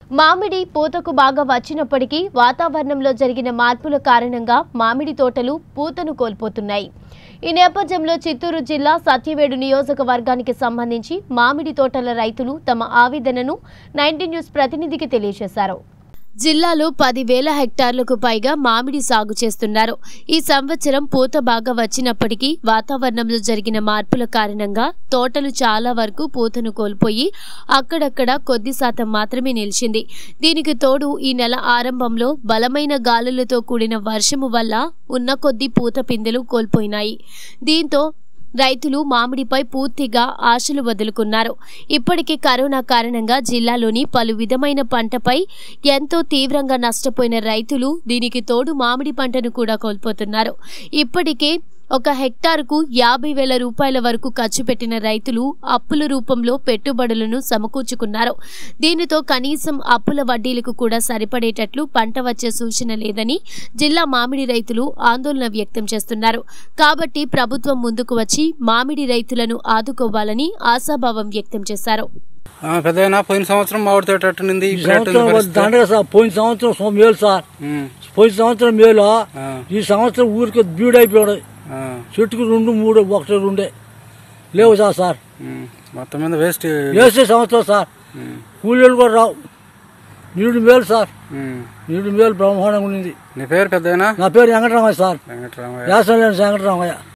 మామిడి పూతకు బాగా వచ్చినప్పటికీ వాతావరణంలో జరిగిన మార్పుల కారణంగా మామిడి తోటలు పూతను కోల్పోతున్నాయి ఈ నేపథ్యంలో చిత్తూరు జిల్లా సత్యవేడు నియోజకవర్గానికి సంబంధించి మామిడి తోటల రైతులు తమ ఆవేదనను నైన్టీ న్యూస్ ప్రతినిధికి తెలియజేశారు జిల్లాలో పదివేల హెక్టార్లకు పైగా మామిడి సాగు చేస్తున్నారు ఈ సంవత్సరం పూత బాగా వచ్చినప్పటికీ వాతావరణంలో జరిగిన మార్పుల కారణంగా తోటలు చాలా వరకు పూతను కోల్పోయి అక్కడక్కడ కొద్ది శాతం మాత్రమే నిలిచింది దీనికి తోడు ఈ నెల ఆరంభంలో బలమైన గాలులతో కూడిన వర్షము వల్ల ఉన్న కొద్ది పూత పిందెలు కోల్పోయినాయి దీంతో రైతులు మామిడిపై పూర్తిగా ఆశలు వదులుకున్నారు ఇప్పటికే కరోనా కారణంగా జిల్లాలోని పలు విధమైన పంటపై ఎంతో తీవ్రంగా నష్టపోయిన రైతులు దీనికి తోడు మామిడి పంటను కూడా కోల్పోతున్నారు ఇప్పటికే ఒక హెక్టార్కు యాభై వేల రూపాయల వరకు ఖర్చు పెట్టిన రైతులు అప్పుల రూపంలో పెట్టుబడులను సమకూర్చుకున్నారు దీనితో కనీసం అప్పుల వడ్డీలకు కూడా సరిపడేటట్లు పంట వచ్చే సూచన లేదని జిల్లా మామిడి రైతులు ఆందోళన వ్యక్తం చేస్తున్నారు కాబట్టి ప్రభుత్వం ముందుకు వచ్చి మామిడి రైతులను ఆదుకోవాలని ఆశాభావం వ్యక్తం చేశారు పెద్దయినా పోయిన సంవత్సరం మామిడి తోట ఎట్టుండింది ఈ ఇప్పుడు ఎట్టుంది సంవత్సరం పరిస్థితి? దండగా సార్ పోయిన సంవత్సరం సో మేలు సార్ ఉమ్, పోయిన సంవత్సరం మేలు ఆ, ఈ సంవత్సరం ఊరికి బీడైపోయాడు ఆ, చెట్టుకు రెండు మూడు ఒకటి రెండే లేవు సార్ సార్ ఉమ్, మొత్తం మీద వేస్ట్ వేసే సంవత్సరం సార్ ఉమ్, కూలీలు కూడా రావు నీడు మేలు సార్ ఉమ్. నీడు మేలు బ్రహ్మాండంగా ఉన్నది నీ పేరు పెద్దయినా నా పేరు వెంకటరామయ్య సార్ వెంకటరామయ్య వ్యాసం లేని వెంకటరామయ్య